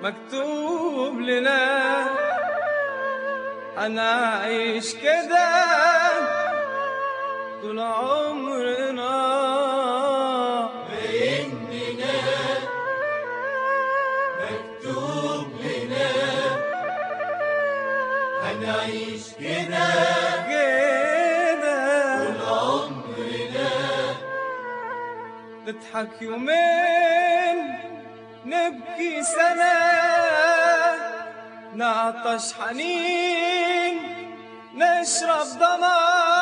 مكتوب لنا هنعيش كده طول عمرنا بإننا مكتوب لنا هنعيش كده كده طول عمرنا نضحك يومين نبكي سنة نعطش حنين نشرب ضنا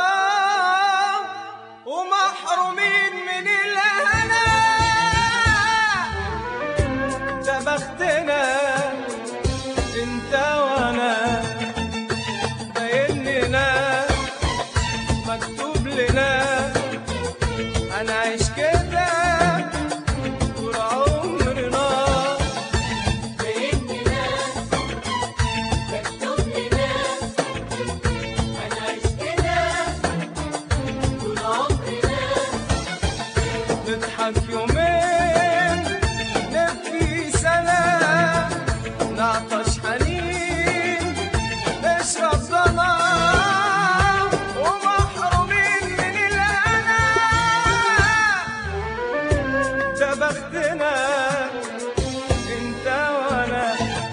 ومحرومين من الهنا ده بختنا انت وانا باين لنا مكتوب لنا هنعيش كده طول عمرنا بإننا مكتوب لنا هنعيش كده طول عمرنا نضحك يومين نبكي سنة نعطش حنين نشرب ضنا ومحرومين من الهنا ده بختنا انت وانا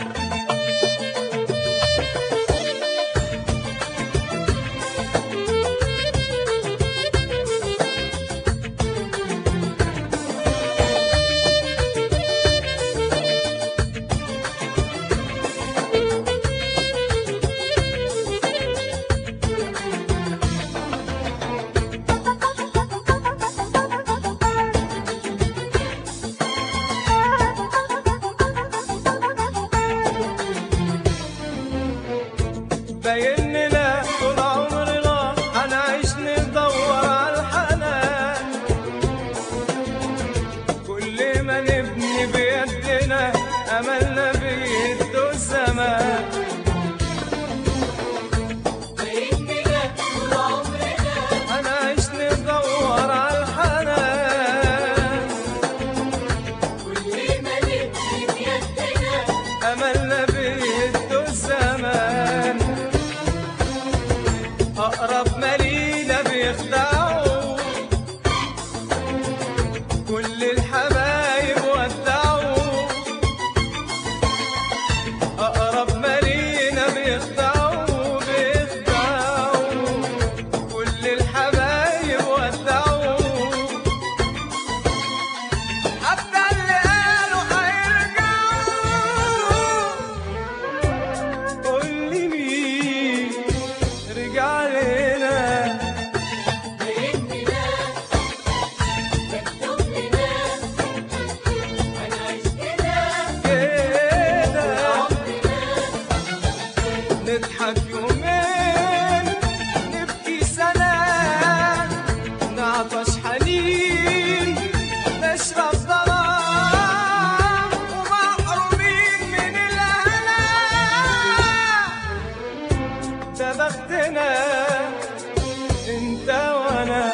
باين لنا طول عمرنا هنعيش ندور على الحنان كل ما نبني بيدنا املنا بيده الزمان بإننا طول عمرنا هنعيش ندور على الحنان كل ما نبني بيدنا املنا بيده الزمان اقرب ما لينا بيخدعوا كل الحبايب ودعوا اقرب ما لينا بيخدعوا بيخدعوا كل الحبايب ودعوا حتى اللي قالوا هيرجعوا قول لي مين رجع لنا بإننا مكتوب لنا هنعيش كده كده عمرنا نضحك يومين نبكي سنة نعطش حنين نشرب ظلام ومحرومين من الهنا ده بختنا انت وانا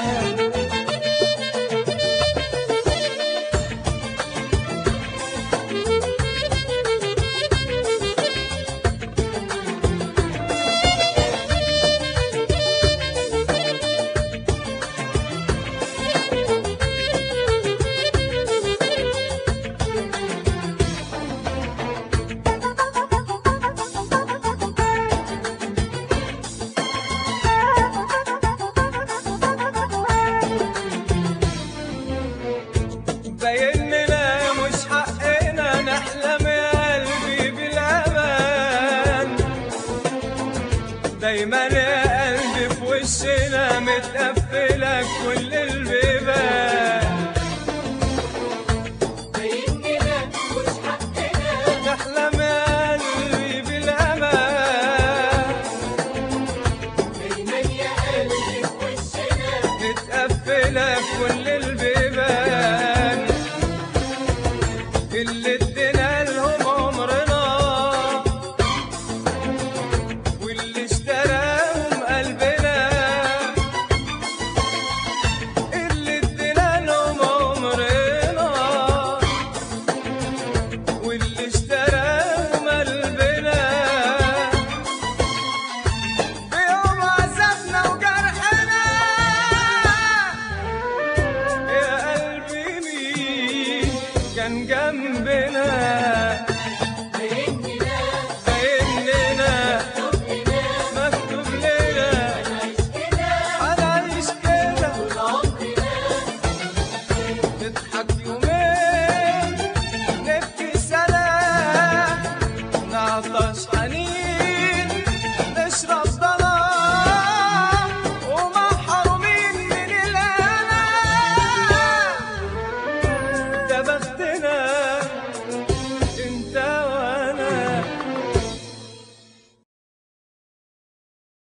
باين لنا مش حقنا نحلم يا قلبي بالامان دايما يا قلبي في وشنا متقفله كل البيبان بإننا مش حقنا نحلم يا قلبي بالامان دايما يا قلبي في وشنا متقفله كل البيبان اللي